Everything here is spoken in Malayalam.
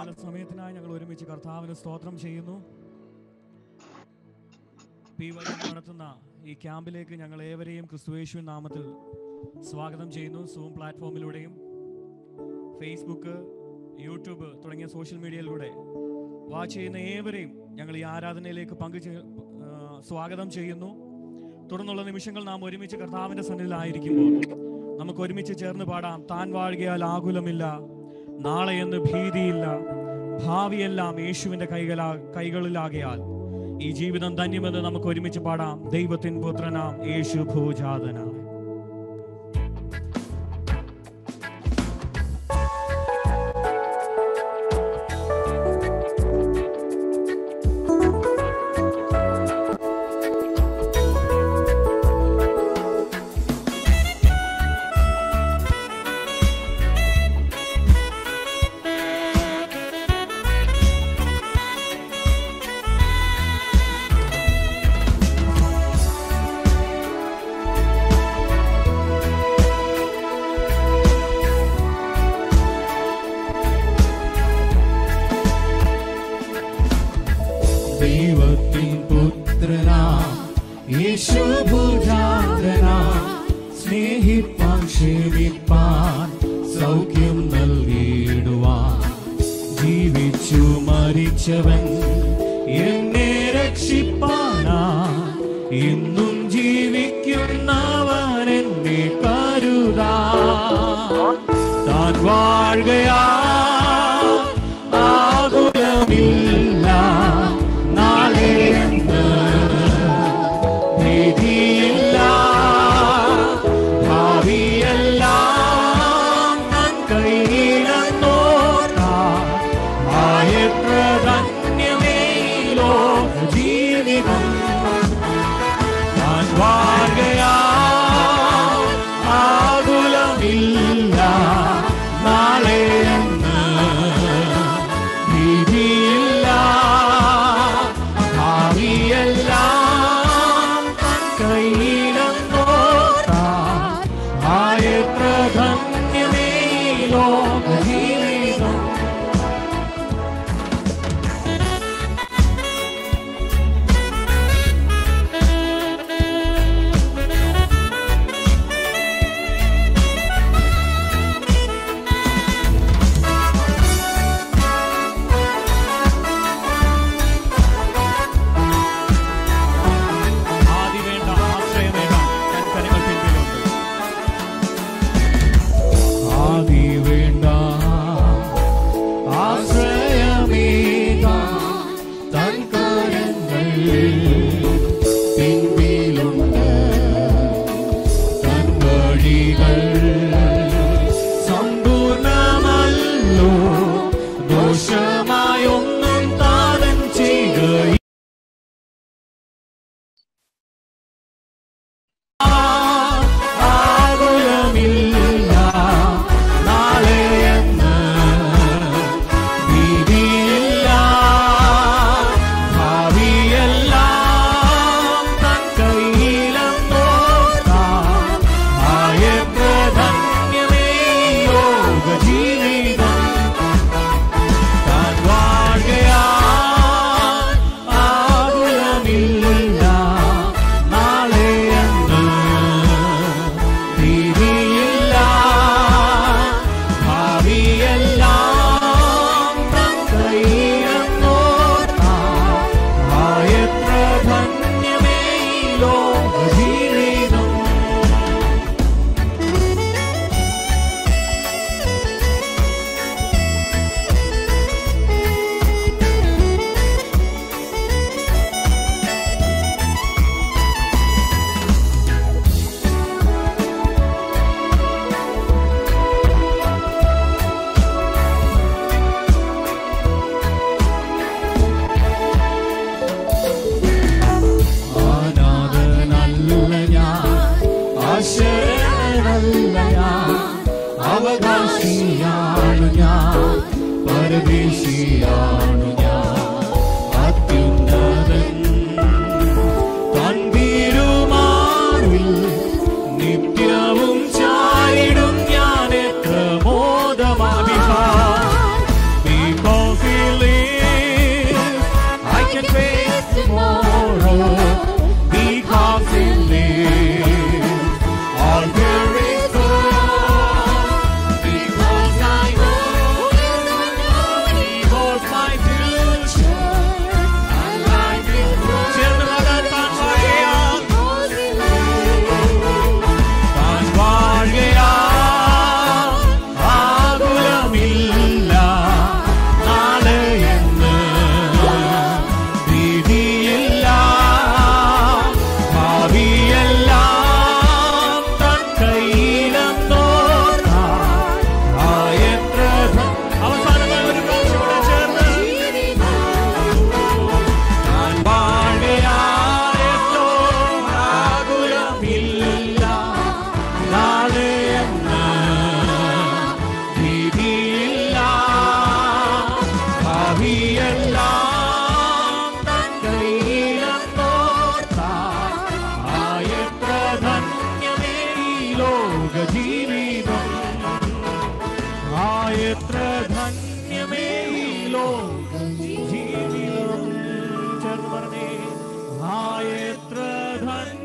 കാല സമയത്തിനായി ഞങ്ങൾ ഒരുമിച്ച് കർത്താവിന് സ്തോത്രം ചെയ്യുന്നു പി വൈ നടത്തുന്ന ഈ ക്യാമ്പിലേക്ക് ഞങ്ങൾ ഏവരെയും ക്രിസ്തുവേശുവിൻ നാമത്തിൽ സ്വാഗതം ചെയ്യുന്നു സൂം പ്ലാറ്റ്ഫോമിലൂടെയും ഫേസ്ബുക്ക് യൂട്യൂബ് തുടങ്ങിയ സോഷ്യൽ മീഡിയയിലൂടെ വാച്ച് ചെയ്യുന്ന ഏവരെയും ഞങ്ങൾ ഈ ആരാധനയിലേക്ക് പങ്കു സ്വാഗതം ചെയ്യുന്നു തുടർന്നുള്ള നിമിഷങ്ങൾ നാം ഒരുമിച്ച് കർത്താവിന്റെ സന്നിധിയിലായിരിക്കുമ്പോൾ നമുക്ക് ഒരുമിച്ച് ചേർന്ന് പാടാം താൻ വാഴുകയാൽ ആകുലമില്ല നാളെ എന്ന് ഭീതിയില്ല ഭാവിയെല്ലാം യേശുവിന്റെ കൈകളാ കൈകളിലാകയാൽ ഈ ജീവിതം ധന്യമെന്ന് നമുക്ക് ഒരുമിച്ച് പാടാം ദൈവത്തിൻ പുത്രനാം യേശു ഭൂജാതനാം ദൈവത്തിൻ പുത്രനാം യേശുഭുജാതനാം സ്നേഹിപ്പാൻ ക്ഷേമിപ്പാൻ സൗഖ്യം നൽകിയിടുവാൻ ജീവിച്ചു മരിച്ചവൻ എന്നെ രക്ഷിപ്പാനാ ഇന്നും ജീവിക്കുന്നവൻ എന്നെ കരുതാ താൻ വാഴുകയാ ആകുലമില്ല നാളെ എന്ന് ഭീതിയില്ല ഭാവിയെല്ലാം തൻ കൈയിലെന്നോർത്താൽ ആയത്ര ധന്യമേ ഈ ലോക ജീവിതം താൻ വാഴുകയാ ആകുലമില്ല നാളെ എന്ന് ഭീതിയില്ല ഭാവിയെല്ലാം തൻ കയ്യിലെന്നോർത്താൽ ആയത്ര ധന്യമേ ഈ ലോക ജീവിതം ആദി വേണ്ട ആശ്രയം വേണ്ട കരങ്ങൾ പിൻപിലുണ്ട് ആദി വേണ്ട ആശ്രയമേക തൻ കരങ്ങൾ പിൻപിലുണ്ട് തൻ വഴികൾ സമ്പൂർണമല്ലോ ദോഷമായൊന്നും താതൻ ചെയ്യുക ആകുലമില്ല നാളെ എന്ന് ഭീതിയില്ല ഭാവിയെല്ലാം തൻ കയ്യിലെന്നോർത്താൽ ആയത്ര ധന്യമേ യോഗ ജീവിതം താൻ വാഴുകയാ ആകുലമില്ല നാളെ എന്ന് ഭീതിയില്ല ഭാവിയെല്ലാം തൻ കയ്യിലെന്നോർത്താൽ ആയത്ര ധന്യമേ ഈ ലോക ജീവിതം അനാഥനല്ല ഞാൻ ആശ്രയനല്ല ഞാൻ അവകാശിയാണു ഞാൻ പരദേശിയാണു ഞാൻ അത്യുന്നതൻ തൻ തിരുമാറിൽ നിത്യവും ചാരിടും ഞാൻ എത്ര മോദമാവിഹാ Because എത്ര ധന്യമേ ഈ ലോക ജീവിതം ചേർന്ന് പറഞ്ഞേ ആ എത്ര ധന്യ